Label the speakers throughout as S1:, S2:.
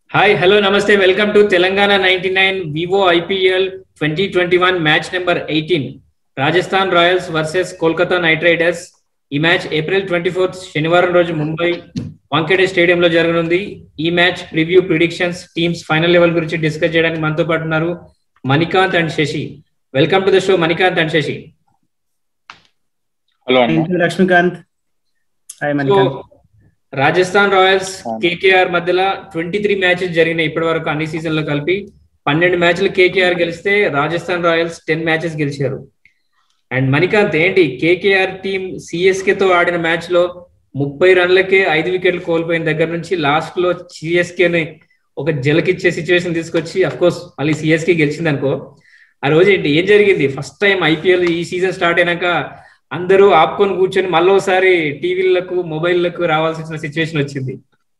S1: Hi hello నమస్తే welcome to Telangana ninety nine Vivo IPL twenty twenty one match number eighteen Rajasthan Royals versus Kolkata Knight Riders ఈ match April twenty fourth శనివారం రోజు ముంబై వాంకేడే స్టేడియంలో జరగనుంది ఈ మ్యాచ్ preview predictions teams final level గురించి డిస్కస్ చేయడానికి మనతో పాటు ఉన్నారు Manikanth and Shashi welcome to the show Manikanth and Shashi
S2: hello అన్న
S3: thank you Lakshmikanth hi
S1: so
S3: Manikanth
S1: Rajasthan Royals
S2: అవును.
S1: కేకేఆర్ మధ్యలో ట్వంటీ త్రీ మ్యాచెస్ జరిగినాయి ఇప్పటి వరకు అన్ని సీజన్ లో కలిపి పన్నెండు మ్యాచ్లు కేకేఆర్ గెలిస్తే రాజస్థాన్ రాయల్స్ టెన్ మ్యాచెస్ గెలిచారు అండ్ మణికాంత్ ఏంటి కేకేఆర్ టీం సిఎస్కే తో ఆడిన మ్యాచ్ లో ముప్పై రన్లకే ఐదు వికెట్లు కోల్పోయిన దగ్గర నుంచి లాస్ట్ లో సిఎస్కే ని ఒక జలకిచ్చే సిచ్యువేషన్ తీసుకొచ్చి అఫ్ కోర్స్ మళ్ళీ సిఎస్కే గెలిచింది అనుకో ఆ రోజు ఏంటి ఏం జరిగింది ఫస్ట్ టైం ఐపీఎల్ ఈ సీజన్ స్టార్ట్ అయినాక అందరూ ఆపుకొని కూర్చొని మళ్ళీ ఒకసారి టీవీలకు మొబైల్లకు రావాల్సి వచ్చిన సిచ్యువేషన్ వచ్చింది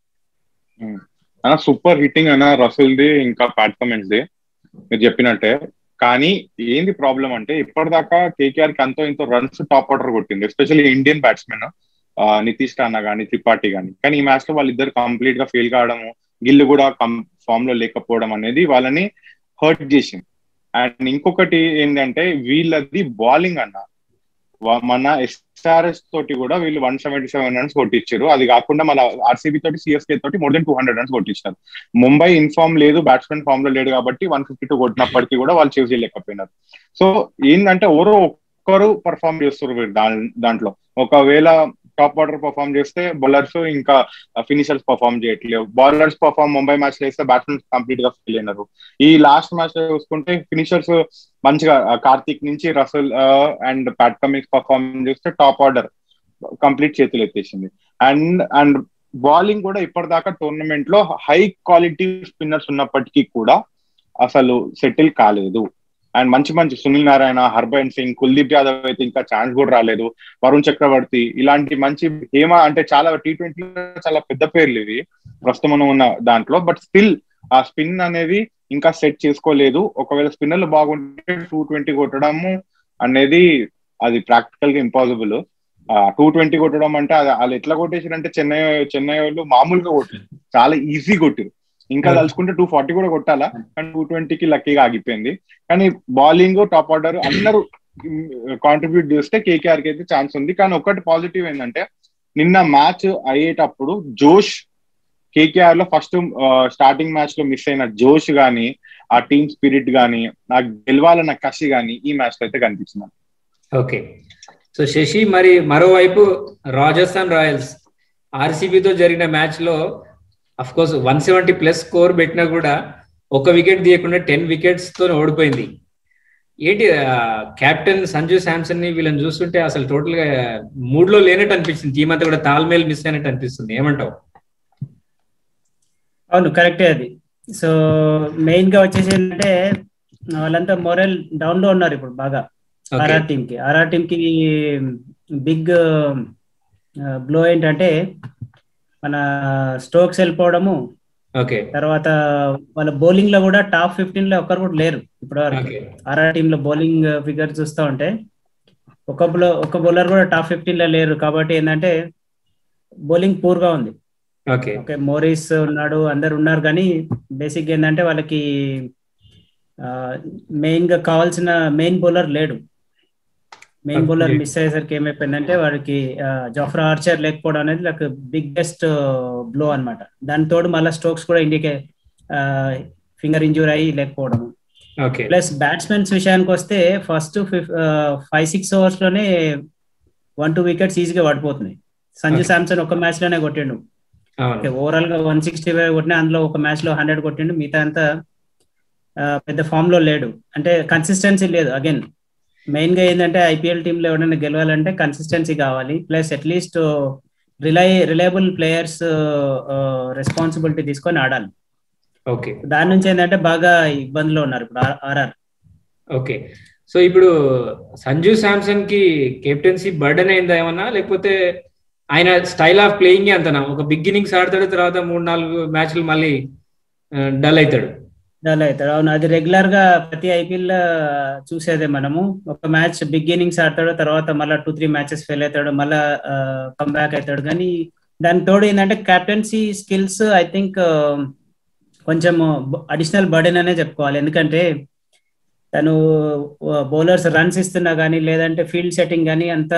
S2: అన్న సూపర్ హిట్టింగ్ అన్న రసూల్ ది ఇంకా ప్యాట్కమెంట్స్ ది మీరు చెప్పినట్టే కానీ ఏంది ప్రాబ్లం అంటే ఇప్పటిదాకా కేకేఆర్ కి అంతో ఇంతో రన్స్ టాప్ ఆర్డర్ కొట్టింది especially Indian batsmen Nitish Rana గానీ త్రిపాఠి గానీ కానీ ఈ మ్యాచ్ లో వాళ్ళిద్దరు కంప్లీట్ గా ఫెయిల్ కావడము గిల్లు కూడా ఫామ్ లో లేకపోవడం అనేది వాళ్ళని హర్ట్ చేసింది అండ్ ఇంకొకటి ఏంటంటే వీళ్ళది బౌలింగ్ అన్న వా- మన ఎస్ఆర్ఎస్ తోటి కూడా వీళ్ళు వన్ సెవెంటీ సెవెన్ రన్స్ కొట్టించారు అది కాకుండా మన ఆర్సీబీ తోటి సిఎస్కే తోటి more than two hundred runs కొట్టించారు ముంబై ఇన్ఫామ్ లేదు బ్యాట్స్మెన్ ఫామ్ లో లేడు కాబట్టి వన్ ఫిఫ్టీ టూ కొట్టినప్పటికీ కూడా వాళ్ళు చేసి చేయలేకపోయినారు సో ఏంటంటే ఎవరో ఒక్కరు పర్ఫామ్ చేస్తారు వీళ్ళు దాన్- దాంట్లో ఒకవేళ టాప్ ఆర్డర్ పర్ఫామ్ చేస్తే బౌలర్స్ ఇంకా ఫినిషర్స్ పర్ఫామ్ చేయట్లేవు బౌలర్స్ పర్ఫామ్ ముంబై మ్యాచ్ లో వేస్తే బ్యాట్స్మెన్ కంప్లీట్ గా ఫెయిల్ అయినారు ఈ లాస్ట్ మ్యాచ్ లో చూసుకుంటే ఫినిషర్స్ మంచిగా ఆ, కార్తిక్ నుంచి Russell and Pat Cummins perform చేస్తే టాప్ ఆర్డర్ కంప్లీట్ చేతులు ఎత్తేసింది అండ్ అండ్ బౌలింగ్ కూడా ఇప్పటిదాకా టోర్నమెంట్ లో హై క్వాలిటీ స్పిన్నర్స్ ఉన్నప్పటికీ కూడా అసలు సెటిల్ కాలేదు అండ్ మంచి మంచి సునీల్ నారాయణ హర్భజన్ సింగ్ కుల్దీప్ యాదవ్ అయితే ఇంకా ఛాన్స్ కూడా రాలేదు వరుణ్ చక్రవర్తి ఇలాంటి మంచి హేమ అంటే చాలా టీ ట్వంటీ చాలా పెద్ద పేర్లు ఇవి ప్రస్తుతం ఉన్న దాంట్లో బట్ స్టిల్ ఆ స్పిన్ అనేది ఇంకా సెట్ చేసుకోలేదు ఒకవేళ స్పిన్నర్లు బాగుంటే టూ ట్వంటీ కొట్టడము అనేది అది ప్రాక్టికల్ గా ఇంపాసిబుల్ టూ ట్వంటీ కొట్టడం అంటే అది వాళ్ళు ఎట్లా కొట్టేసారంటే చెన్నై చెన్నై వాళ్ళు మామూలుగా కొట్టారు చాలా ఈజీ కొట్టారు ఇంకా
S1: Yeah.
S2: తలుచుకుంటే టూ ఫార్టీ కూడా కొట్టాలా కానీ టూ ట్వంటీకి లక్కీగా ఆగిపోయింది కానీ బౌలింగ్ టాప్ ఆర్డర్ అందరూ కాంట్రిబ్యూట్ చేస్తే కేకేఆర్ కి అయితే ఛాన్స్ ఉంది కానీ ఒకటి పాజిటివ్ ఏంటంటే నిన్న మ్యాచ్ అయ్యేటప్పుడు జోష్ కేకేఆర్ లో ఫస్ట్ స్టార్టింగ్ మ్యాచ్ లో మిస్ అయిన జోష్ గానీ ఆ టీమ్ స్పిరిట్ గానీ నాకు గెలవాలన్న కసి గానీ ఈ మ్యాచ్ లో అయితే కనిపించింది
S1: ఓకే సో శశి మరి మరోవైపు రాజస్థాన్ రాయల్స్ ఆర్సీబీతో జరిగిన మ్యాచ్ లో of course one seventy plus score పెట్టినా కూడా ఒక వికెట్ తీయకుండా టెన్ వికెట్స్ తో ఓడిపోయింది ఏంటి కెప్టెన్ సంజు శాంసన్ ని వీళ్ళని చూస్తుంటే అసలు టోటల్ గా మూడ్ లో లేనట్టు అనిపించింది టీం అంతా కూడా తాల్మేల్ మిస్ అయినట్టు అనిపిస్తుంది ఏమంటావు
S3: అవును కరెక్టే అది సో మెయిన్ గా వచ్చేసి ఏంటంటే వాళ్ళంతా మొరల్ డౌన్ లో ఉన్నారు ఇప్పుడు బాగా
S1: ఓకే
S3: ఆర్ఆర్ టీమ్ కి ఆర్ఆర్ టీమ్ కి బిగ్ బ్లో ఏంటంటే మన స్టోక్స్ వెళ్ళిపోవడము
S1: ఓకే
S3: తర్వాత వాళ్ళ బౌలింగ్ లో కూడా టాప్ ఫిఫ్టీన్ లో ఒక్కరు కూడా లేరు ఇప్పటివరకు
S1: ఓకే
S3: ఆర్ఆర్ టీమ్ లో బౌలింగ్ ఫిగర్ చూస్తా ఉంటే ఒక బౌలర్ ఒక బౌలర్ కూడా టాప్ ఫిఫ్టీన్ లో లేరు కాబట్టి ఏంటంటే బౌలింగ్ పూర్ గా ఉంది
S1: ఓకే
S3: ఓకే మోరిస్ ఉన్నాడు అందరు ఉన్నారు కానీ బేసిక్ ఏంటంటే వాళ్ళకి మెయిన్ గా కావాల్సిన మెయిన్ బౌలర్ లేడు మెయిన్
S1: Okay.
S3: బౌలర్ మిస్ అయ్యేసరికి ఏమైపోయిందంటే వాడికి జాఫ్రా ఆర్చర్ లేకపోవడం అనేది నాకు బిగ్గెస్ట్ బ్లో అన్నమాట దాని తోడు మళ్ళీ స్ట్రోక్స్ కూడా ఇండికే ఫింగర్ ఇంజూర్ అయ్యి లేకపోవడం
S1: ఓకే
S3: ప్లస్ బ్యాట్స్మెన్స్ విషయానికి వస్తే ఫస్ట్ ఫైవ్ సిక్స్ ఓవర్స్ లోనే వన్ టూ వికెట్స్ ఈజీగా పడిపోతున్నాయి సంజు
S1: Okay.
S3: శాంసన్ ఒక మ్యాచ్ లోనే కొట్టిండు
S1: అవును
S3: ఓవరాల్ గా వన్ సిక్స్టీ ఫైవ్ కొట్టినా అందులో ఒక మ్యాచ్ లో హండ్రెడ్ కొట్టిండు మిగతా అంతా ఆ, పెద్ద ఫామ్ లో లేడు అంటే కన్సిస్టెన్సీ లేదు అగైన్ మెయిన్ గా ఏంటంటే ఐపీఎల్ టీమ్ లో ఎవరైనా గెలవాలంటే కన్సిస్టెన్సీ కావాలి plus at least rely reliable players responsibility తీసుకొని ఆడాలి
S1: ఓకే
S3: దాని నుంచి ఏంటంటే బాగా ఇబ్బందులు ఉన్నారు ఇప్పుడు ఆర్ఆర్
S1: ఓకే సో ఇప్పుడు సంజు శాంసన్ కి కెప్టెన్సీ బర్డన్ అయిందా ఏమన్నా లేకపోతే ఆయన స్టైల్ ఆఫ్ ప్లేయింగ్ అంతనా ఒక బిగినింగ్స్ ఆడతాడు తర్వాత మూడు నాలుగు మ్యాచ్లు మళ్ళీ డల్ అవుతాడు
S3: డల్ అవుతాడు అవును అది రెగ్యులర్ గా ప్రతి ఐపీఎల్ చూసేదే మనము ఒక మ్యాచ్ బిగినింగ్స్ ఆడతాడు తర్వాత మళ్ళీ టూ త్రీ మ్యాచెస్ ఫెయిల్ అవుతాడు మళ్ళా కమ్బ్యాక్ అవుతాడు కానీ దాని తోడు ఏంటంటే కెప్టెన్సీ స్కిల్స్ ఐ థింక్ కొంచెం అడిషనల్ బర్డెన్ అనే చెప్పుకోవాలి ఎందుకంటే తను బౌలర్స్ రన్స్ ఇస్తున్నా కానీ లేదంటే ఫీల్డ్ సెట్టింగ్ కానీ అంత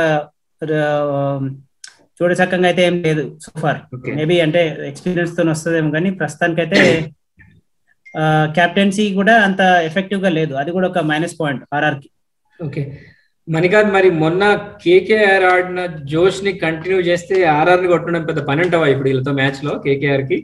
S3: చూడచక్కంగా అయితే ఏం లేదు సోఫార్
S1: ఓకే
S3: మేబీ అంటే ఎక్స్పీరియన్స్ తో వస్తుందేమో కానీ ప్రస్తుతానికైతే క్యాప్టెన్సీ కూడా అంత ఎఫెక్టివ్ గా లేదు అది కూడా ఒక మైనస్ పాయింట్ ఆర్ఆర్ కి
S1: ఓకే మణికాంత్ మరి మొన్న కేకేఆర్ ఆడిన జోష్ ని కంటిన్యూ చేస్తే ఆర్ఆర్ ని కొట్టడం పెద్ద పని అంటావా ఇప్పుడు వీళ్ళతో మ్యాచ్ లో కేకేఆర్ కి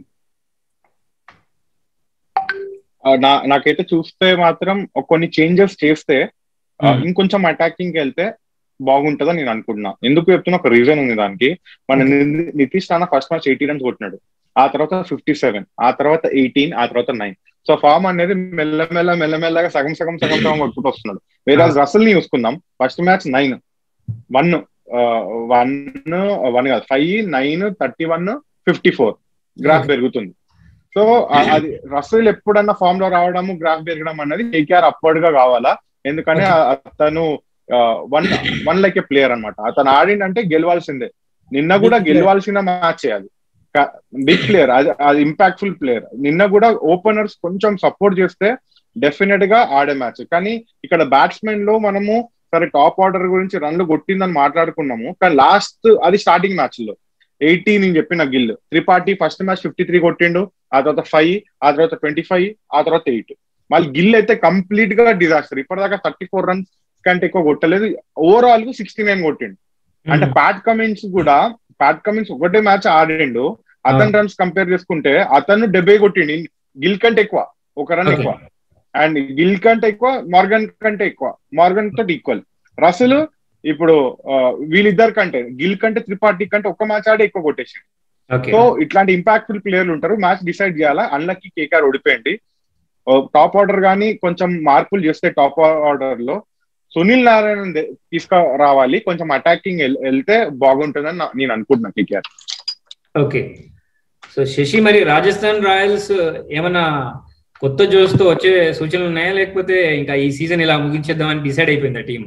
S2: ఆ, నా నాకైతే చూస్తే మాత్రం ఒక కొన్ని చేంజెస్ చేస్తే ఆ,
S1: Hmm.
S2: ఇంకొంచెం అటాకింగ్ వెళ్తే బాగుంటుందని నేను అనుకుంటున్నా ఎందుకు చెప్తున్నా ఒక రీజన్ ఉంది దానికి మన
S1: Okay.
S2: ని- Nitish Rana first match eighty runs కొట్టినాడు ఆ తర్వాత ఫిఫ్టీ సెవెన్ ఆ తర్వాత ఎయిటీన్ ఆ తర్వాత నైన్ సో ఫామ్ అనేది మెల్లమెల్ల మెల్లమెల్లగా సగం సగం సగం సగం కొట్టుకుంటూ వస్తున్నాడు వేరే
S1: Ah.
S2: రసల్ ని చూసుకుందాం first match nine one one one కాదు five nine thirty one fifty four graph
S1: Okay.
S2: పెరుగుతుంది సో అది రసల్ ఎప్పుడన్నా ఫామ్ లో రావడము గ్రాఫ్ పెరగడం అన్నది కేకేఆర్ అప్వర్డ్ గా కావాలా ఎందుకంటే
S1: Okay.
S2: ఆ- అతను one one like a player అన్నమాట అతను ఆడిందంటే గెలవాల్సిందే నిన్న కూడా
S3: Big player.
S2: గెలవాల్సిన మ్యాచ్ అది బిగ్ ప్లేయర్ అది అది ఇంపాక్ట్ఫుల్ ప్లేయర్ నిన్న కూడా ఓపెనర్స్ కొంచెం సపోర్ట్ చేస్తే డెఫినెట్ గా ఆడే మ్యాచ్ కానీ ఇక్కడ బ్యాట్స్మెన్ లో మనము సరే టాప్ ఆర్డర్ గురించి రన్లు కొట్టిందని మాట్లాడుకున్నాము కానీ లాస్ట్ అది స్టార్టింగ్ మ్యాచ్ లో ఎయిటీ నేను చెప్పిన Gill Tripathi first match fifty three కొట్టిండు ఆ తర్వాత ఫైవ్ ఆ తర్వాత ట్వంటీ ఫైవ్ ఆ తర్వాత ఎయిట్ మళ్ళీ గిల్ అయితే కంప్లీట్ గా డిజాస్టర్ ఇప్పటిదాకా థర్టీ ఫోర్ రన్స్ కంటే ఎక్కువ కొట్టలేదు ఓవరాల్ గా సిక్స్టీ నైన్ కొట్టిండు అంటే ప్యాట్ కమిన్స్ కూడా ప్యాట్ కమిన్స్ ఒకటే మ్యాచ్ ఆడిండు అతని రన్స్ కంపేర్ చేసుకుంటే అతను డెబ్బై కొట్టిండు గిల్ కంటే ఎక్కువ ఒక రన్
S1: Okay.
S2: ఎక్కువ అండ్ గిల్ కంటే ఎక్కువ మార్గన్ కంటే ఎక్కువ మార్గన్ తోటి ఈక్వల్ రసలు ఇప్పుడు ఆ, వీళ్ళిద్దరు కంటే గిల్ కంటే త్రిపాఠి కంటే ఒక్క మ్యాచ్ ఆడే ఎక్కువ కొట్టేసి
S1: ఓకే
S2: సో ఇట్లాంటి ఇంపాక్ట్ఫుల్ ప్లేయర్లు ఉంటారు మ్యాచ్ డిసైడ్ చేయాలా అన్లకి కేకార్ ఓడిపోయింది టాప్ ఆర్డర్ గానీ కొంచెం మార్పులు చేస్తే టాప్ ఆర్డర్ లో సునీల్ నారాయణ తీసుకురావాలి కొంచెం అటాకింగ్ వెళ్తే బాగుంటుందని నా- నేను అనుకుంటున్నా కేకేఆర్
S1: ఓకే సో శశి మరి రాజస్థాన్ రాయల్స్ ఏమన్నా కొత్త జోస్ తో వచ్చే సూచనలు ఉన్నాయా లేకపోతే ఇంకా ఈ సీజన్ ఇలా ముగించేద్దామని డిసైడ్ అయిపోయిందా టీం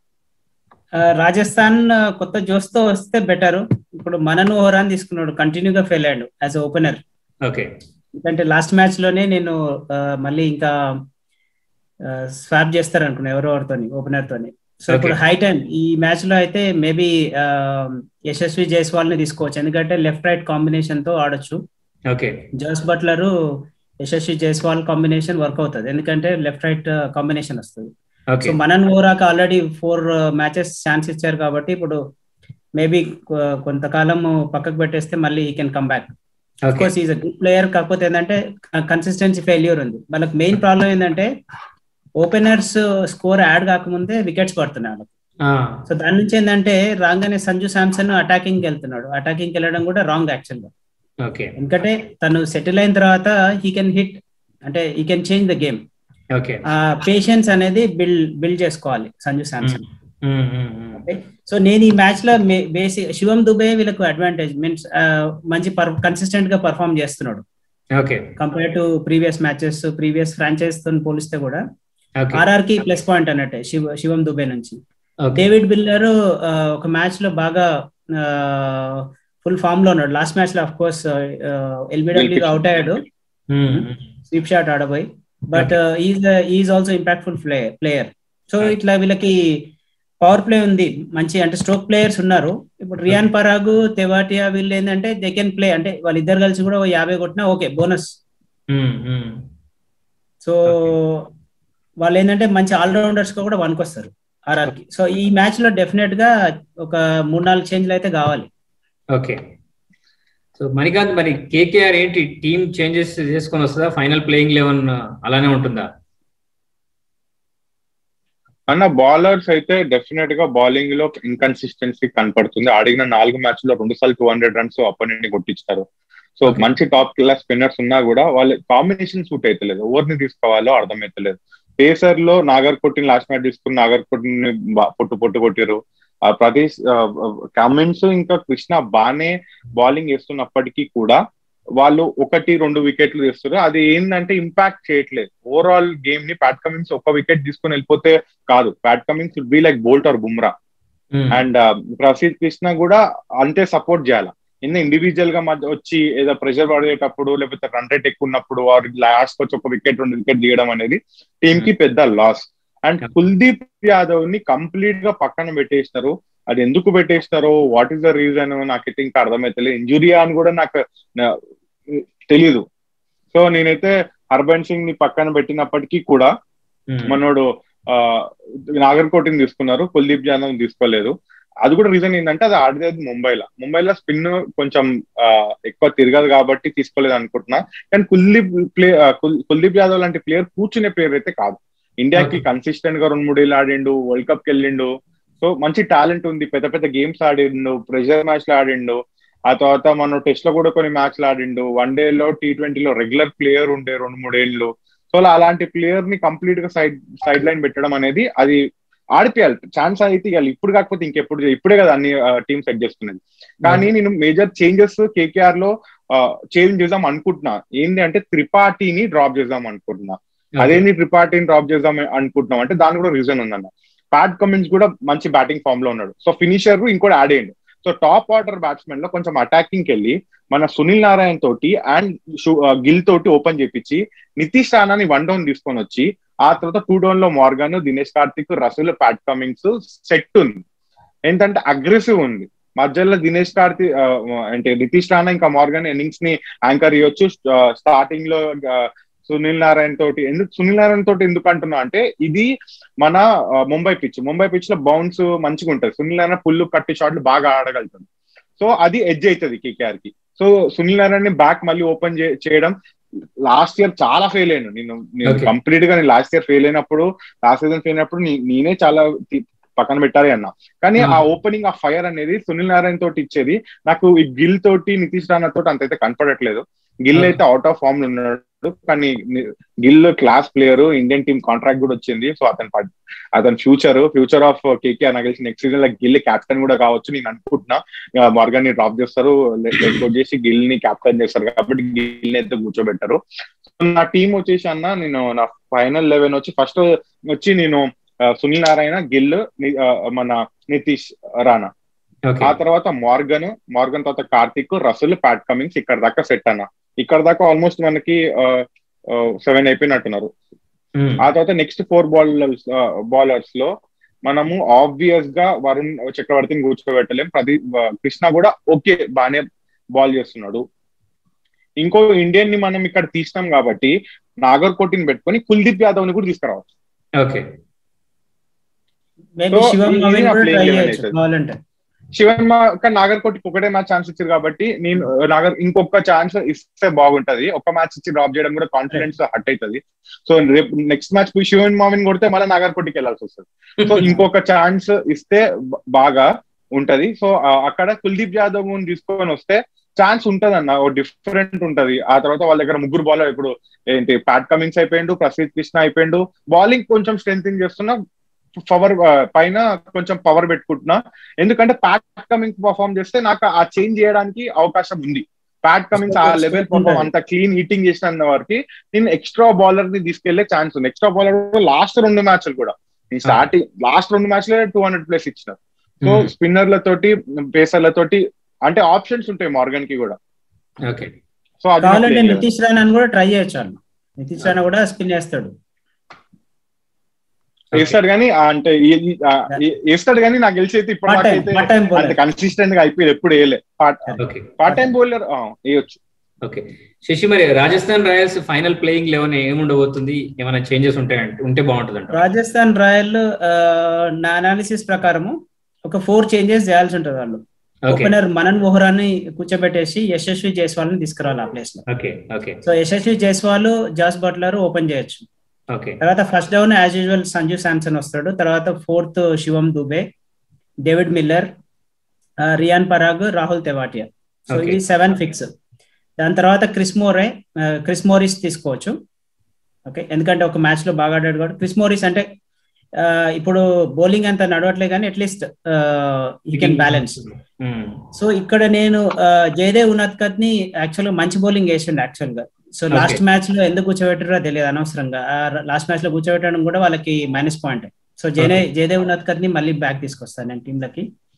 S3: ఆ, రాజస్థాన్ ఆ, కొత్త జోస్ తో వస్తే బెటర్ ఇప్పుడు మనను ఓవరాన్ తీసుకున్నాడు కంటిన్యూగా ఫెయిల్ అయ్యాడు యాజ్ ఓపెనర్
S1: ఓకే
S3: ఎందుకంటే లాస్ట్ మ్యాచ్ లోనే నేను ఆ, మళ్ళీ ఇంకా స్వాప్ చేస్తారు అనుకున్నా ఎవరో ఎవరితోని ఓపెనర్ తోని సో ఇప్పుడు
S1: Okay.
S3: హై టైం ఈ మ్యాచ్ లో అయితే మేబీ యశస్వి జైస్వాల్ ని తీసుకోవచ్చు ఎందుకంటే లెఫ్ట్ రైట్ కాంబినేషన్ తో ఆడొచ్చు
S1: okay
S3: Jos Buttler Yashasvi Jaiswal combination work అవుతుంది ఎందుకంటే లెఫ్ట్ రైట్ కాంబినేషన్ వస్తుంది
S1: ఓకే
S3: సో మనన్ ఓరాక ఆల్రెడీ ఫోర్ మ్యాచెస్ ఛాన్స్ ఇచ్చారు కాబట్టి ఇప్పుడు మేబీ కొంతకాలం పక్కకు పెట్టేస్తే మళ్ళీ ఈ can come back
S1: okay
S3: course is good player కాకపోతే ఏంటంటే కన్సిస్టెన్సీ ఫెయిల్యూర్ ఉంది వాళ్ళకి మెయిన్ ప్రాబ్లం ఏంటంటే ఓపెనర్స్ స్కోర్ యాడ్ కాకముందే వికెట్స్ పడుతున్నాయి వాళ్ళకి సో దాని నుంచి ఏంటంటే రాగానే సంజు శాంసన్ అటాకింగ్ వెళ్తున్నాడు అటాకింగ్ వెళ్ళడం కూడా రాంగ్ యాక్చువల్ గా
S1: ఓకే
S3: ఎందుకంటే తను సెటిల్ అయిన తర్వాత హీ కెన్ హిట్ అంటే ఈ can change the game
S1: okay
S3: ఆ పేషెన్స్ అనేది బిల్డ్ బిల్డ్ చేసుకోవాలి సంజు శాంసన్ సో నేను ఈ మ్యాచ్ లో బేసిక్ శివం దుబే వీళ్ళకు అడ్వాంటేజ్ మీన్స్ మంచి కన్సిస్టెంట్ గా పర్ఫామ్ చేస్తున్నాడు
S1: okay
S3: compare to previous matches previous franchise తో పోలిస్తే కూడా
S1: ఓకే
S3: ఆర్ఆర్ కి ప్లస్ పాయింట్ అన్నట్టే శివ శివం దుబే నుంచి
S1: ఓకే
S3: డేవిడ్ బిల్లర్ ఒక మ్యాచ్ లో బాగా ఫుల్ ఫామ్ లో ఉన్నాడు లాస్ట్ మ్యాచ్ లో అఫ్ కోర్స్ ఎల్బిడబ్ల్యూ అవుట్ అయ్యాడు స్వీప్ షాట్ ఆడబోయి but is is also impactful player player so
S1: Right.
S3: ఇట్లా వీళ్ళకి పవర్ ప్లే ఉంది మంచి అంటే స్ట్రోక్ ప్లేయర్స్ ఉన్నారు ఇప్పుడు రియాన్ పరాగు తెవాటియా వీళ్ళు ఏంటంటే దే కెన్ ప్లే అంటే వాళ్ళిద్దరు కలిసి కూడా ఓ యాభై కొట్టినా ఓకే బోనస్ సో వాళ్ళు ఏంటంటే మంచి ఆల్రౌండర్స్ గా కూడా వనుకొస్తారు ఆర్ఆర్ కి సో ఈ మ్యాచ్ లో డెఫినెట్ గా ఒక మూడు నాలుగు చేంజ్లు అయితే కావాలి
S1: ఓకే సో మణికాంత్ మరి కేకేఆర్ ఏంటి టీమ్ చేంజెస్ చేసుకొని వస్తుందా ఫైనల్ ప్లేయింగ్ లెవెన్ అలానే ఉంటుందా
S2: అన్న బౌలర్స్ అయితే డెఫినెట్ గా బౌలింగ్ లో ఇన్కన్సిస్టెన్సీ కనపడుతుంది ఆడిన నాలుగు మ్యాచ్ లో రెండు సార్లు టూ హండ్రెడ్ రన్స్ అపోనెంట్ ని కొట్టించారు సో
S1: Okay.
S2: మంచి టాప్ క్లాస్ స్పిన్నర్స్ ఉన్నా కూడా వాళ్ళ కాంబినేషన్ సూట్ అవుతలేదు ఎవరిని తీసుకోవాలో అర్థమైతలేదు పేసర్ లో నాగర్ కొట్టిన లాస్ట్ మ్యాచ్ తీసుకుని నాగర్ కొట్టిని పొట్టు పొట్టు కొట్టారు ఆ ప్రదేశ్ కమిన్స్ ఇంకా కృష్ణ బానే బౌలింగ్ వేస్తున్నప్పటికీ కూడా వాళ్ళు ఒకటి రెండు వికెట్లు తీస్తారు అది ఏంటంటే ఇంపాక్ట్ చేయట్లేదు ఓవరాల్ గేమ్ ని ప్యాట్ కమిన్స్ ఒక వికెట్ తీసుకుని వెళ్ళిపోతే కాదు Pat Cummins would be like Boult or Bumrah and Prasidh Krishna కూడా అంతే సపోర్ట్ చేయాలి ఎన్ని ఇండివిజువల్ గా మధ్య వచ్చి ఏదో ప్రెషర్ పడేటప్పుడు లేకపోతే రన్ రేట్ ఎక్కువ ఉన్నప్పుడు వారు లాస్ట్ వచ్చి ఒక వికెట్ రెండు వికెట్ తీయడం అనేది టీమ్ కి పెద్ద లాస్ అండ్ కుల్దీప్ యాదవ్ ని కంప్లీట్ గా పక్కన పెట్టేసినారు అది ఎందుకు పెట్టేసినారో వాట్ ఈస్ ద రీజన్ నాకైతే ఇంకా అర్థమైతలేదు ఇంజురీ అని కూడా నాకు తెలీదు సో నేనైతే హర్బన్ సింగ్ ని పక్కన పెట్టినప్పటికీ కూడా మనోడు నాగర్కోటిని తీసుకున్నారు కుల్దీప్ యాదవ్ తీసుకోలేదు అది కూడా రీజన్ ఏంటంటే అది ఆడేది ముంబైలో ముంబైలో స్పిన్ కొంచెం ఎక్కువ తిరగదు కాబట్టి తీసుకోలేదు అనుకుంటున్నా కానీ కుల్దీప్ ప్లే కుల్దీప్ యాదవ్ లాంటి ప్లేయర్ కూర్చునే ప్లేయర్ అయితే కాదు ఇండియాకి కన్సిస్టెంట్ గా రెండు మూడేళ్ళు ఆడిండు వరల్డ్ కప్ కి వెళ్ళిండు సో మంచి టాలెంట్ ఉంది పెద్ద పెద్ద గేమ్స్ ఆడిండు ప్రెషర్ మ్యాచ్ లో ఆడిండు ఆ తర్వాత మనం టెస్ట్ లో కూడా కొన్ని మ్యాచ్లు ఆడిండు వన్ డే లో టీ ట్వంటీలో రెగ్యులర్ ప్లేయర్ ఉండే రెండు మూడేళ్ళు సో అలాంటి ప్లేయర్ ని కంప్లీట్ గా సైడ్ సైడ్ లైన్ పెట్టడం అనేది అది ఆడిపియాలి ఛాన్స్ అయితే ఇవ్వాలి ఇప్పుడు కాకపోతే ఇంకెప్పుడు ఇప్పుడే కదా అన్ని టీమ్ సెట్ చేసుకునేది కానీ నేను మేజర్ చేంజెస్ కేకేఆర్ లో చేంజ్ చేద్దాం అనుకుంటున్నా ఏంటి అంటే త్రిపాఠిని డ్రాప్ చేద్దాం అనుకుంటున్నా అదేంటి త్రిపాఠిని డ్రాప్ చేద్దాం అనుకుంటున్నాం అంటే దాని కూడా రీజన్ ఉందన్న ప్యాట్ కమిన్స్ కూడా మంచి బ్యాటింగ్ ఫామ్ లో ఉన్నాడు సో ఫినిషర్ ఇంకోటి యాడ్ అయ్యండి సో టాప్ ఆర్డర్ బ్యాట్స్మెన్ లో కొంచెం అటాకింగ్ వెళ్ళి మన సునీల్ నారాయణ తోటి అండ్ గిల్ తోటి ఓపెన్ చేపించి నితీష్ రాణాని వన్ డౌన్ తీసుకొని వచ్చి ఆ తర్వాత టూ డౌన్ లో Morgan Dinesh Karthik Russell Pat Cummins set ఉంది ఏంటంటే అగ్రెసివ్ ఉంది మధ్యలో దినేష్ కార్తిక్ అంటే నితీష్ రాణా ఇంకా మార్గన్ ఇన్నింగ్స్ ని యాంకర్ ఇవ్వచ్చు స్టార్టింగ్ లో సునీల్ నారాయణ తోటి ఎందుకు సునీల్ నారాయణ తోటి ఎందుకు అంటున్నా అంటే ఇది మన ముంబై పిచ్ ముంబై పిచ్ లో బౌన్స్ మంచిగా ఉంటుంది సునీల్ నారాయణ పుల్లు కట్టి షాట్లు బాగా ఆడగలుగుతుంది సో అది ఎడ్జ్ అవుతుంది కేకేఆర్ కి సో సునీల్ నారాయణ బ్యాక్ మళ్ళీ ఓపెన్ చేయడం లాస్ట్ ఇయర్ చాలా ఫెయిల్ అయ్యాను నేను నేను కంప్లీట్ గా నేను లాస్ట్ ఇయర్ ఫెయిల్ అయినప్పుడు లాస్ట్ సీజన్ ఫెయిల్ అయినప్పుడు నేనే చాలా పక్కన పెట్టాలి అన్న కానీ ఆ ఓపెనింగ్ ఆ ఫైర్ అనేది సునీల్ నారాయణ తోటి ఇచ్చేది నాకు ఈ గిల్ తోటి నితీష్ రాణా తోటి అంతైతే కనపడట్లేదు గిల్ అయితే అవుట్ ఆఫ్ ఫామ్ లో ఉన్నాడు కానీ Gill class player Indian team contract కూడా వచ్చింది సో అతను అతని ఫ్యూచర్ ఫ్యూచర్ ఆఫ్ కేకేఆర్ నాకు తెలిసి నెక్స్ట్ సీజన్ లో గిల్ క్యాప్టెన్ కూడా కావచ్చు నేను అనుకుంటున్నా మార్గన్ ని డ్రాప్ చేస్తారు లెట్ చేసి గిల్ ని క్యాప్టెన్ చేస్తారు కాబట్టి గిల్ ని అయితే కూర్చోబెట్టారు నా టీం వచ్చేసి అన్న నేను నా ఫైనల్ లెవెన్ వచ్చి ఫస్ట్ వచ్చి నేను సునీల్ నారాయణ గిల్ మన నితీష్ రాణా ఆ తర్వాత మార్గన్ మార్గన్ తర్వాత కార్తిక్ రసుల్ ప్యాట్ కమింగ్స్ ఇక్కడ దాకా సెట్ అన్న ఇక్కడ దాకా ఆల్మోస్ట్ మనకి సెవెన్ అయిపోయినట్టున్నారు ఆ తర్వాత నెక్స్ట్ ఫోర్ బాలర్స్ బౌలర్స్ లో మనము ఆబ్వియస్ గా వరుణ్ చక్రవర్తిని కూర్చోబెట్టలేం ప్రదీప్ కృష్ణ కూడా ఓకే బానే బాల్ చేస్తున్నాడు ఇంకో ఇండియన్ ని మనం ఇక్కడ తీసినాం కాబట్టి నాగర్ కోటిని పెట్టుకొని కుల్దీప్ యాదవ్ ని కూడా తీసుకురావచ్చు
S1: ఓకే
S2: శివన్ కానీ నాగర్ కోటికి ఒకటే మ్యాచ్ ఛాన్స్ ఇచ్చారు కాబట్టి నేను నాగర్ ఇంకొక ఛాన్స్ ఇస్తే బాగుంటది ఒక మ్యాచ్ ఇచ్చి డ్రాప్ చేయడం కూడా కాన్ఫిడెన్స్ హట్ అవుతుంది సో రేపు నెక్స్ట్ మ్యాచ్ శివన్ మామిన్ కొడితే మళ్ళీ నాగర్ కోటికి వెళ్ళాల్సి వస్తుంది సో ఇంకొక ఛాన్స్ ఇస్తే బాగా ఉంటది సో అక్కడ కుల్దీప్ యాదవ్ తీసుకొని వస్తే ఛాన్స్ ఉంటది అన్న ఓ డిఫరెంట్ ఉంటది ఆ తర్వాత వాళ్ళ దగ్గర ముగ్గురు బౌలర్ ఇప్పుడు ఏంటి ప్యాట్ కమింగ్స్ అయిపోయిండు ప్రసీద్ కృష్ణ అయిపోయిండు బౌలింగ్ కొంచెం స్ట్రెంగ్ చేస్తున్నా పవర్ పైన కొంచెం పవర్ పెట్టుకుంటున్నా ఎందుకంటే ప్యాట్ కమింగ్స్ పర్ఫామ్ చేస్తే నాకు ఆ చేంజ్ చేయడానికి అవకాశం ఉంది ప్యాట్ కమింగ్స్ ఆ లెవెల్ పర్ఫామ్ అంత క్లీన్ హిట్టింగ్ చేసిన వారికి నేను ఎక్స్ట్రా బౌలర్ ని తీసుకెళ్లే ఛాన్స్ ఉంది ఎక్స్ట్రా బౌలర్ లాస్ట్ రెండు మ్యాచ్లు కూడా నేను స్టార్టింగ్ లాస్ట్ రెండు మ్యాచ్లే టూ హండ్రెడ్ ప్లేస్ ఇచ్చిన సో స్పిన్నర్ల తోటి పేసర్ల తోటి అంటే ఆప్షన్స్ ఉంటాయి మార్గన్ కి కూడా
S3: సో కావాలంటే నితీష్ రాణా కూడా ట్రై చేయొచ్చు నితీష్ రాణా కూడా స్పిన్ చేస్తాడు
S2: వేస్తాడు కానీ అంటే వేస్తాడు కానీ నాకు తెలిసి అయితే ఇప్పుడు అంత కన్సిస్టెంట్ గా అయిపోయింది ఎప్పుడు వేయలే పార్ట్ టైం బౌలర్ వేయొచ్చు
S1: ఓకే శశి మరి Rajasthan Royals final playing eleven ఏముండబోతుంది ఏమైనా చేంజెస్ ఉంటాయంటే ఉంటే బాగుంటుంది అంట
S3: రాజస్థాన్ రాయల్ నా అనాలిసిస్ ప్రకారము ఒక ఫోర్ చేంజెస్ చేయాల్సి ఉంటుంది వాళ్ళు ఓపెనర్ మనన్ వోహరాని కూర్చోబెట్టేసి యశస్వి జైస్వాల్ తీసుకురావాలి ఆ ప్లేస్ లో so Yashasvi Jaiswal Jos Buttler open చేయొచ్చు తర్వాత first down as usual Sanju Samson వస్తాడు తర్వాత fourth Shivam Dube David Miller Riyan Parag Rahul Tewatia so ఇది సెవెన్ ఫిక్స్ దాని తర్వాత క్రిస్ మోరే క్రిస్ మోరిస్ తీసుకోవచ్చు ఓకే ఎందుకంటే ఒక మ్యాచ్ లో బాగా ఆడాడు కాబట్టి క్రిస్ మోరిస్ అంటే ఇప్పుడు బౌలింగ్ అంత నడవట్లే కానీ at least you can balance so ఇక్కడ నేను జయదేవ్ ఉనాథ్కత్ ని యాక్చువల్ గా మంచి బౌలింగ్ వేసిండు యాక్చువల్ గా సో లాస్ట్ మ్యాచ్ లో ఎందుకు కూర్చోబెట్టారో తెలియదు అనవసరంగా లాస్ట్ మ్యాచ్ లో కూర్చోబెట్టడం కూడా వాళ్ళకి మైనస్ పాయింట్ సో జయనే జయదేవ్ ఉనాథ్కత్ ని మళ్ళీ బ్యాక్ తీసుకొస్తాను నేను టీంలకి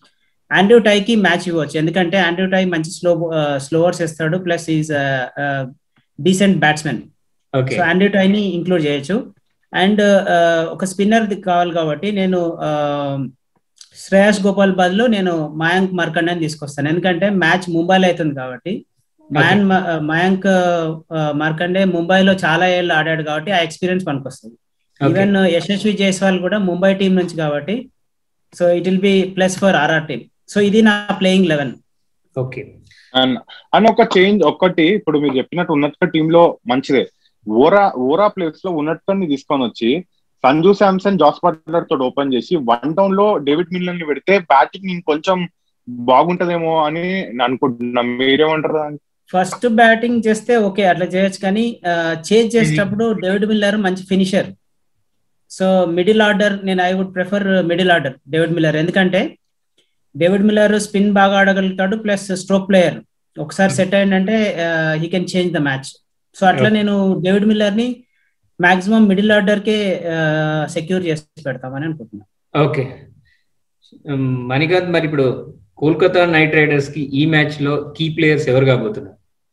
S3: ఆండ్రూ టైకి మ్యాచ్ ఇవ్వచ్చు ఎందుకంటే ఆండ్రూ టై మంచి స్లో స్లోవర్స్ ఇస్తాడు plus is decent batsmen
S1: okay
S3: so Andrew టైని ఇంక్లూడ్ చేయొచ్చు అండ్ ఒక స్పిన్నర్ కావాలి కాబట్టి నేను శ్రేయస్ గోపాల్ బదులు నేను మయాంక్ మార్కండేని తీసుకొస్తాను ఎందుకంటే మ్యాచ్ ముంబైలో అవుతుంది కాబట్టి మయాన్ మయాంక్ మార్కండే ముంబైలో చాలా ఏళ్ళు ఆడాడు కాబట్టి ఆ ఎక్స్పీరియన్స్ పనికొస్తుంది ఈవెన్ యశస్వి జైస్వాల్ కూడా ముంబై టీం నుంచి కాబట్టి so it will be plus for RR team so ఇది నా ప్లేయింగ్ లెవెన్
S1: ఓకే
S2: అండ్ ఒక చేంజ్ ఒక్కటి ఇప్పుడు మీరు చెప్పినట్టు ఉన్నట్టుగా టీమ్ లో మంచిదే ఓరా ఓరా ప్లేస్ లో ఉన్నట్టుని తీసుకొని వచ్చి సంజు శాంసన్ జాస్ బట్లర్ తోటి ఓపెన్ చేసి వన్ డౌన్ లో డేవిడ్ మిల్లన్ ని పెడితే బ్యాటింగ్ ఇంకొంచెం బాగుంటదేమో అని అనుకుంటున్నా మీరేమంటారు
S3: ఫస్ట్ బ్యాటింగ్ చేస్తే ఓకే అట్లా చేయొచ్చు కానీ చేజ్ చేసేటప్పుడు డేవిడ్ మిల్లర్ మంచి ఫినిషర్ సో మిడిల్ ఆర్డర్ నేను I would prefer middle order David Miller ఎందుకంటే డేవిడ్ మిల్లర్ స్పిన్ బాగా ఆడగలుగుతాడు ప్లస్ స్ట్రోక్ ప్లేయర్ ఒకసారి సెట్ అయిందంటే he can change the match so అట్లా నేను డేవిడ్ మిల్లర్ ని మాక్సిమం మిడిల్ ఆర్డర్ కే సెక్యూర్ చేసి పెడతామని అనుకుంటున్నాను
S1: ఓకే మణికాంత్ మరి ఇప్పుడు కోల్కతా నైట్ రైడర్స్ కి ఈ మ్యాచ్ లో కీ ప్లేయర్స్ ఎవరు కాబోతున్నారు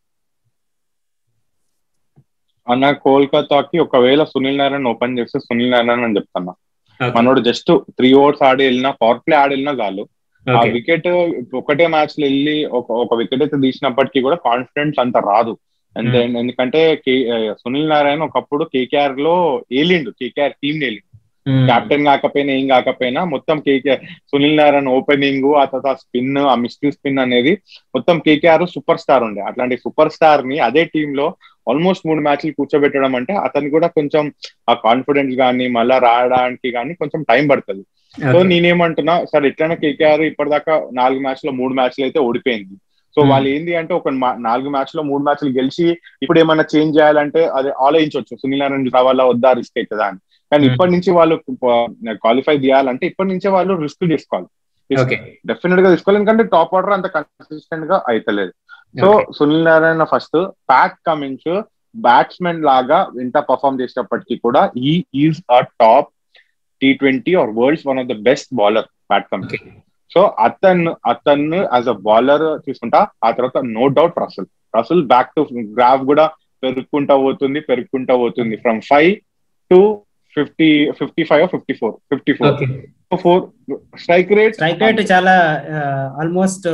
S2: అన్న కోల్కతాకి ఒకవేళ సునీల్ నారాయణ ఓపెన్ చేస్తే సునీల్ నారాయణ అని చెప్తున్నా మనోడు జస్ట్ త్రీ ఓవర్స్ ఆడి వెళ్ళినా పవర్ ప్లే ఆడి వెళ్ళినా చాలు ఆ వికెట్ ఒకటే మ్యాచ్ లో వెళ్ళి ఒక ఒక వికెట్ అయితే తీసినప్పటికీ కూడా కాన్ఫిడెన్స్ అంత రాదు ఎందుకంటే సునీల్ నారాయణ ఒకప్పుడు కేకేఆర్ లో ఏలిండు కేకేఆర్ టీం ఏలిండు కెప్టెన్ కాకపోయినా ఏం కాకపోయినా మొత్తం కేకేఆర్ సునీల్ నారాయణ ఓపెనింగ్ ఆ తర్వాత స్పిన్ ఆ మిస్టివ్ స్పిన్ అనేది మొత్తం కేకేఆర్ సూపర్ స్టార్ ఉండే అట్లాంటి సూపర్ స్టార్ ని అదే టీమ్ లో ఆల్మోస్ట్ మూడు మ్యాచ్లు కూర్చోబెట్టడం అంటే అతనికి కూడా కొంచెం ఆ కాన్ఫిడెన్స్ కానీ మళ్ళా రావడానికి కానీ కొంచెం టైం పడుతుంది సో నేనేమంటున్నా సరే ఎట్లైనా కేకేఆర్ ఇప్పటిదాకా నాలుగు మ్యాచ్ లో మూడు మ్యాచ్లు అయితే ఓడిపోయింది సో వాళ్ళు ఏంది అంటే ఒక నాలుగు మ్యాచ్ లో మూడు మ్యాచ్లు గెలిచి ఇప్పుడు ఏమైనా చేంజ్ చేయాలంటే అది ఆలోచించవచ్చు సునీల్ నారాయణ రావాలా వద్దా రిస్క్ అవుతుందా అని కానీ ఇప్పటి నుంచి వాళ్ళు క్వాలిఫై చేయాలంటే ఇప్పటి నుంచే వాళ్ళు రిస్క్ తీసుకోవాలి డెఫినెట్ గా తీసుకోవాలి ఎందుకంటే టాప్ ఆర్డర్ అంత కన్సిస్టెంట్ గా అయితలేదు so Sunil Narine first Pat Cummins batsmen లాగా ఇంత పర్ఫామ్ చేసేటప్పటికీ కూడా ఈ is a top T twenty or world's one of the best bowler Pat Cummins so అతను అతను యాజ్ అ బౌలర్ తీసుకుంటా ఆ తర్వాత no doubt Russell Russell back to graph కూడా పెరుగుకుంటా పోతుంది పెరుగుకుంటా పోతుంది from five to fifty fifty five fifty four fifty four four strike rate
S3: strike rate చాలా ఆల్మోస్ట్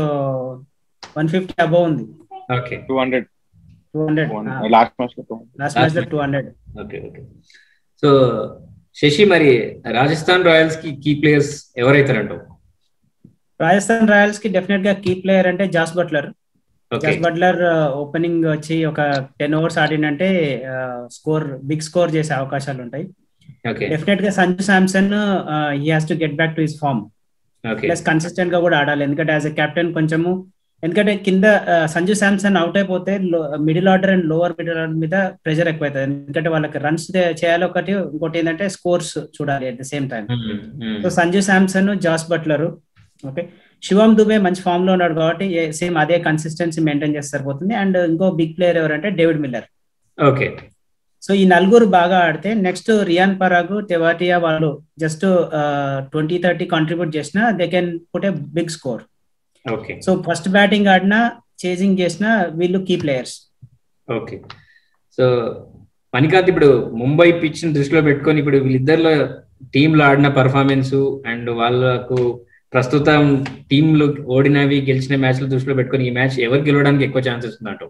S3: వన్ ఫిఫ్టీ అబౌవ్ ఉంది
S1: okay
S2: two hundred
S3: two hundred
S2: last match లో
S3: last match లో two hundred
S1: okay okay so Shashi మరి Rajasthan Royals కి key players ఎవరైతారంటావు
S3: Rajasthan Royals కి definite గా key player అంటే Jos Buttler Jos Buttler opening వచ్చి ఒక టెన్ ఓవర్స్ ఆడిందంటే స్కోర్ బిగ్ స్కోర్ చేసే అవకాశాలు ఉంటాయి డెఫినెట్ గా Sanju Samson he has to get back to his form plus consistent గా కూడా ఆడాలి ఎందుకంటే యాజ్ ఎ కెప్టెన్ కొంచెము ఎందుకంటే కింద సంజు శాంసన్ అవుట్ అయిపోతే middle order and lower middle order మీద ప్రెషర్ ఎక్కువ అవుతుంది ఎందుకంటే వాళ్ళకి రన్స్ చేయాలి ఒకటి ఇంకోటి ఏంటంటే స్కోర్స్ చూడాలి at the same time so Sanju Samson Jos Buttler okay Shivam Dube మంచి ఫామ్ లో ఉన్నాడు కాబట్టి సేమ్ అదే కన్సిస్టెన్సీ మెయింటైన్ చేస్తే సరిపోతుంది అండ్ ఇంకో బిగ్ ప్లేయర్ ఎవరంటే డేవిడ్ మిల్లర్
S1: ఓకే
S3: సో ఈ నలుగురు బాగా ఆడితే నెక్స్ట్ రియాన్ పరాగు తెవాటియా వాళ్ళు జస్ట్ ట్వంటీ థర్టీ కాంట్రిబ్యూట్ చేసినా they can put a big score
S1: okay
S3: so first batting ఆడినా చేజింగ్ చేసిన వీళ్ళు key players
S1: okay so Manikanth ఇప్పుడు ముంబై పిచ్ ని దృష్టిలో పెట్టుకొని ఇప్పుడు వీళ్ళిద్దరిలో టీంలో ఆడిన పర్ఫార్మెన్స్ అండ్ వాళ్ళకు ప్రస్తుతం టీంలు ఓడినవి గెలిచిన మ్యాచ్లు దృష్టిలో పెట్టుకొని ఈ మ్యాచ్ ఎవరు గెలవడానికి ఎక్కువ ఛాన్సెస్ ఉందంట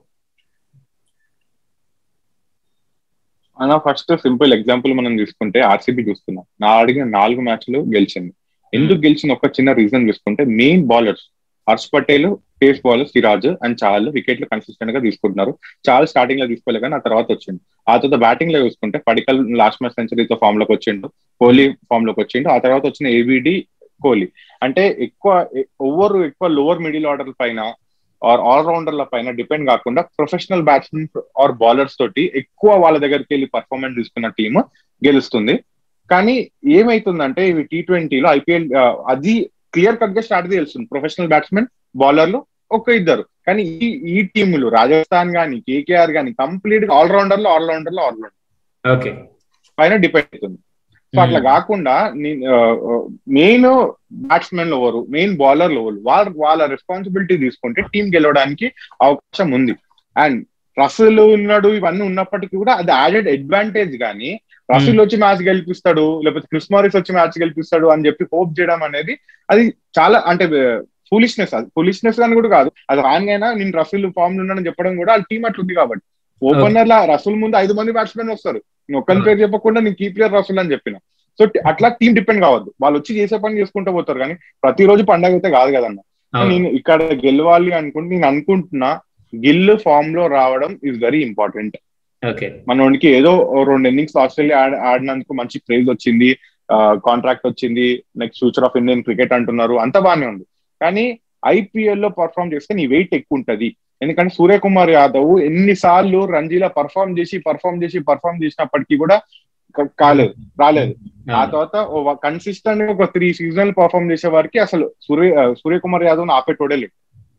S2: అన్న ఫస్ట్ సింపుల్ ఎగ్జాంపుల్ మనం తీసుకుంటే ఆర్సీబీ చూస్తున్నాం నా అడిగిన నాలుగు మ్యాచ్లు గెలిచింది ఎందుకు గెలిచిన ఒక చిన్న రీజన్ చూసుకుంటే main bowlers Harsh Patel pace bowler Siraj and చాలా వికెట్లు కన్సిస్టెంట్ గా తీసుకుంటున్నారు చాలా స్టార్టింగ్ లో తీసుకోలే కానీ ఆ తర్వాత వచ్చిండు ఆ తర్వాత బ్యాటింగ్ లో చూసుకుంటే పడికల్ లాస్ట్ మ్యాచ్ సెంచరీతో ఫామ్ లోకి వచ్చిండు కోహ్లీ ఫామ్ లోకి వచ్చిండు ఆ తర్వాత వచ్చిన ఏబిడి కోహ్లీ అంటే ఎక్కువ ఓవర్ ఎక్కువ లోవర్ మిడిల్ ఆర్డర్ పైన ఆర్ ఆల్రౌండర్ల పైన డిపెండ్ కాకుండా ప్రొఫెషనల్ బ్యాట్స్మెన్ ఆర్ బౌలర్స్ తోటి ఎక్కువ వాళ్ళ దగ్గరికి వెళ్ళి పర్ఫార్మెన్స్ తీసుకున్న టీమ్ గెలుస్తుంది కానీ ఏమైతుందంటే ఇవి టీ ట్వంటీలో ఐపీఎల్ అది క్లియర్ కట్ గా స్టార్ట్ తెలుస్తుంది ప్రొఫెషనల్ బ్యాట్స్మెన్ బౌలర్లు ఒక ఇద్దరు కానీ ఈ ఈ టీములు రాజస్థాన్ గానీ కేకేఆర్ గానీ కంప్లీట్ గా ఆల్రౌండర్ లో ఆల్రౌండర్ లో ఆల్రౌండర్
S1: ఓకే
S2: పైన డిపెండ్ అవుతుంది సో అట్లా కాకుండా మెయిన్ బ్యాట్స్మెన్ ఎవరు మెయిన్ బౌలర్లు ఎవరు వాళ్ళ వాళ్ళ రెస్పాన్సిబిలిటీ తీసుకుంటే టీం గెలవడానికి అవకాశం ఉంది అండ్ రసల్ ఉన్నాడు ఇవన్నీ ఉన్నప్పటికీ కూడా అది యాడెడ్ అడ్వాంటేజ్ కానీ రసల్ వచ్చి మ్యాచ్ గెలిపిస్తాడు లేకపోతే క్రిస్ మారిస్ వచ్చి మ్యాచ్ గెలిపిస్తాడు అని చెప్పి హోప్ చేయడం అనేది అది చాలా అంటే ఫులిష్నెస్ అది ఫులిష్నెస్ అని కూడా కాదు అది రాంగ్ అయినా నేను రసల్ ఫామ్ లో ఉన్నానని చెప్పడం కూడా వాళ్ళ టీం అట్లుంది కాబట్టి ఓపెనర్ లా రసల్ ముందు ఐదు మంది బ్యాట్స్మెన్ వస్తారు నేను ఒక్కరి పేరు చెప్పకుండా నేను కీ ప్లేయర్ రసల్ అని చెప్పిన సో అట్లా టీం డిపెండ్ కావద్దు వాళ్ళు వచ్చి చేసే పని చేసుకుంటూ పోతారు కానీ ప్రతిరోజు పండగ అయితే కాదు కదన్న నేను ఇక్కడ గెలవాలి అనుకుంటే నేను అనుకుంటున్నా గిల్ ఫామ్ లో రావడం ఇస్ వెరీ ఇంపార్టెంట్ మనోడికి ఏదో రెండు ఇన్నింగ్స్ ఆస్ట్రేలియా ఆడినందుకు మంచి ప్రైజ్ వచ్చింది కాంట్రాక్ట్ వచ్చింది next future of Indian cricket అంటున్నారు అంత బాగానే ఉంది కానీ ఐపీఎల్ లో పర్ఫామ్ చేస్తే నీ వెయిట్ ఎక్కువ ఉంటది ఎందుకంటే సూర్యకుమార్ యాదవ్ ఎన్నిసార్లు రంజీలా పర్ఫామ్ చేసి పర్ఫామ్ చేసి పర్ఫామ్ చేసినప్పటికీ కూడా కాలేదు రాలేదు ఆ తర్వాత కన్సిస్టెంట్ ఒక త్రీ సీజన్ పర్ఫామ్ చేసే వారికి అసలు సూర్య సూర్యకుమార్ యాదవ్ ఆపేటోడే లేదు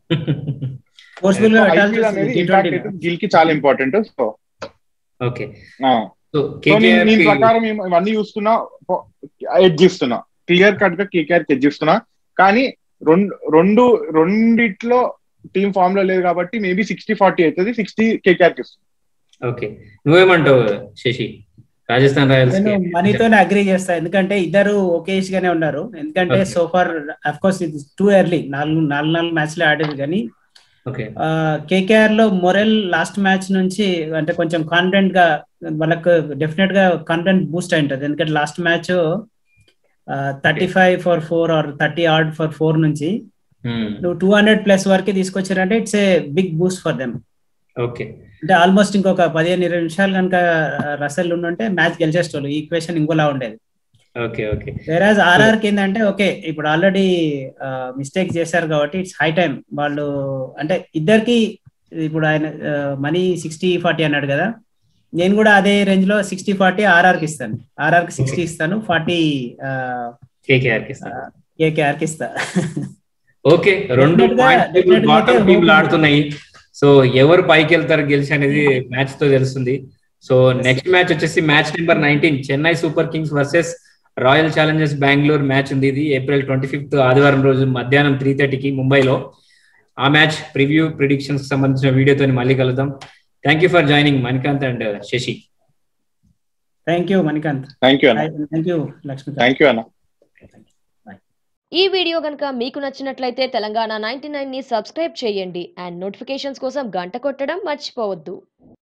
S2: గిల్ కి చాలా ఇంపార్టెంట్ సో
S1: ఓకే
S2: నేను ప్రకారం ఇవన్నీ చూస్తున్నా ఎడ్జ్ ఇస్తున్నా క్లియర్ కట్ గా కేకేఆర్ ఎడ్జ్ ఇస్తున్నా కానీ రెండు రెండు రెండిట్లో టీమ్ ఫామ్ లో లేదు కాబట్టి మేబీ సిక్స్టీ ఫార్టీ అవుతుంది సిక్స్టీ కేకేఆర్ కి ఇస్తుంది
S1: ఓకే నువ్వేమంటావు శశి రాజస్థాన్ రాయల్స్
S3: నేను మనీతోనే అగ్రి చేస్తా ఎందుకంటే ఇద్దరు ఒకేష్ గానే ఉన్నారు ఎందుకంటే సోఫార్ అఫ్ కోర్స్ ఇది టూ ఎర్లీ నాలుగు నాలుగు నాలుగు మ్యాచ్లు ఆడేది కానీ కేకేఆర్ లో మొరెల్ లాస్ట్ మ్యాచ్ నుంచి అంటే కొంచెం కాన్ఫిడెంట్ గా వాళ్ళకు డెఫినెట్ గా కాన్ఫిడెంట్ బూస్ట్ అయి ఉంటుంది ఎందుకంటే last match thirty five for four or thirty odd for four నుంచి నువ్వు టూ హండ్రెడ్ ప్లస్ వరకు తీసుకొచ్చారంటే it's a big boost for them
S1: okay
S3: అంటే ఆల్మోస్ట్ ఇంకొక పదిహేను ఇరవై నిమిషాలు కనుక రసల్ ఉండుంటే మ్యాచ్ గెలిచేస్తోళ్ళు ఈ ఈక్వేషన్ ఇంకోలా ఉండేది
S1: ఓకే ఓకే
S3: వేరాజ్ ఆర్ఆర్ కి ఏంటంటే ఓకే ఇప్పుడు ఆల్రెడీ మిస్టేక్ చేశారు కాబట్టి ఇట్స్ హై టైం వాళ్ళు అంటే ఇద్దరికి ఇప్పుడు ఆయన మనీ సిక్స్టీ ఫార్టీ అన్నాడు కదా నేను కూడా అదే రేంజ్ లో సిక్స్టీ ఫార్టీ ఆర్ఆర్ కి ఇస్తాను ఆర్ఆర్ కి సిక్స్టీ ఇస్తాను ఫార్టీ
S1: కేకేఆర్ కి
S3: కేకేఆర్ కి ఇస్తా
S1: ఓకే రెండు బాటమ్ టీంలు ఆడుతున్నాయి సో ఎవరు పైకి వెళ్తారు గెలిచి అనేది మ్యాచ్ తో తెలుస్తుంది సో నెక్స్ట్ మ్యాచ్ వచ్చేసి match number nineteen Chennai Super Kings versus Royal Challengers Bengaluru match ఉంది ఇది ఏప్రిల్ ట్వంటీ ఫిఫ్త్ ఆదివారం రోజు మధ్యాహ్నం త్రీ థర్టీకి ముంబైలో ఆ మ్యాచ్ ప్రివ్యూ ప్రిడిక్షన్స్ సంబంధించిన వీడియోతో మళ్ళీ కలుద్దాం thank you for joining Manikanth and Shashi
S3: thank you Manikanth
S2: thank you
S3: thank you Lakshmi
S2: thank you అన్న
S4: ఈ వీడియో కనుక మీకు నచ్చినట్లయితే తెలంగాణ నైన్టీ ని సబ్స్క్రైబ్ చేయండి అండ్ నోటిఫికేషన్స్ కోసం గంట కొట్టడం మర్చిపోవద్దు